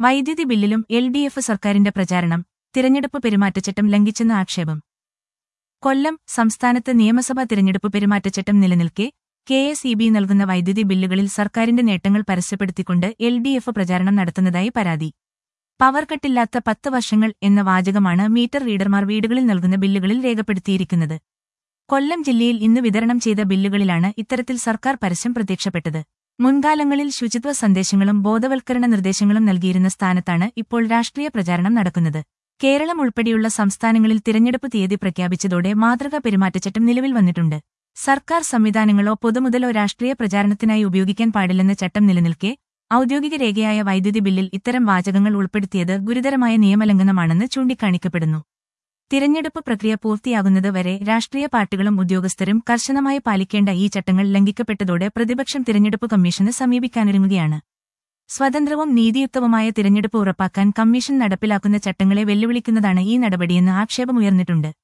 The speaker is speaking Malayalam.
വൈദ്യുതി ബില്ലിലും എൽ ഡി എഫ് സർക്കാരിന്റെ പ്രചാരണം തിരഞ്ഞെടുപ്പ് പെരുമാറ്റച്ചട്ടം ലംഘിച്ചെന്ന ആക്ഷേപം കൊല്ലം സംസ്ഥാനത്ത് നിയമസഭാ തിരഞ്ഞെടുപ്പ് പെരുമാറ്റച്ചട്ടം നിലനിൽക്കെ കെ എസ് ഇ ബി നൽകുന്ന വൈദ്യുതി ബില്ലുകളിൽ സർക്കാരിന്റെ നേട്ടങ്ങൾ പരസ്യപ്പെടുത്തിക്കൊണ്ട് എൽ ഡി എഫ് പ്രചാരണം നടത്തുന്നതായി പരാതി പവർ കട്ടില്ലാത്ത പത്ത് വർഷങ്ങൾ എന്ന വാചകമാണ് മീറ്റർ റീഡർമാർ വീടുകളിൽ നൽകുന്ന ബില്ലുകളിൽ രേഖപ്പെടുത്തിയിരിക്കുന്നത് കൊല്ലം ജില്ലയിൽ ഇന്ന് വിതരണം ചെയ്ത ബില്ലുകളിലാണ് ഇത്തരത്തിൽ സർക്കാർ പരസ്യം പ്രത്യക്ഷപ്പെട്ടത് മുൻകാലങ്ങളിൽ ശുചിത്വ സന്ദേശങ്ങളും ബോധവൽക്കരണ നിർദ്ദേശങ്ങളും നൽകിയിരുന്ന സ്ഥാനത്താണ് ഇപ്പോൾ രാഷ്ട്രീയ പ്രചാരണം നടക്കുന്നത് കേരളം ഉൾപ്പെടെയുള്ള സംസ്ഥാനങ്ങളിൽ തിരഞ്ഞെടുപ്പ് തീയതി പ്രഖ്യാപിച്ചതോടെ മാതൃകാ പെരുമാറ്റച്ചട്ടം നിലവിൽ വന്നിട്ടുണ്ട് സർക്കാർ സംവിധാനങ്ങളോ പൊതുമുതലോ രാഷ്ട്രീയ പ്രചാരണത്തിനായി ഉപയോഗിക്കാൻ പാടില്ലെന്ന ചട്ടം നിലനിൽക്കെ ഔദ്യോഗിക രേഖയായ വൈദ്യുതി ബില്ലിൽ ഇത്തരം വാചകങ്ങൾ ഉൾപ്പെടുത്തിയത് ഗുരുതരമായ നിയമലംഘനമാണെന്ന് ചൂണ്ടിക്കാണിക്കപ്പെടുന്നു തിരഞ്ഞെടുപ്പ് പ്രക്രിയ പൂർത്തിയാകുന്നത് വരെ രാഷ്ട്രീയ പാർട്ടികളും ഉദ്യോഗസ്ഥരും കർശനമായി പാലിക്കേണ്ട ഈ ചട്ടങ്ങൾ ലംഘിക്കപ്പെട്ടതോടെ പ്രതിപക്ഷം തിരഞ്ഞെടുപ്പ് കമ്മീഷന് സമീപിക്കാനൊരുങ്ങുകയാണ് സ്വതന്ത്രവും നീതിയുക്തവുമായ തിരഞ്ഞെടുപ്പ് ഉറപ്പാക്കാൻ കമ്മീഷൻ നടപ്പിലാക്കുന്ന ചട്ടങ്ങളെ വെല്ലുവിളിക്കുന്നതാണ് ഈ നടപടിയെന്ന് ആക്ഷേപമുയർന്നിട്ടുണ്ട്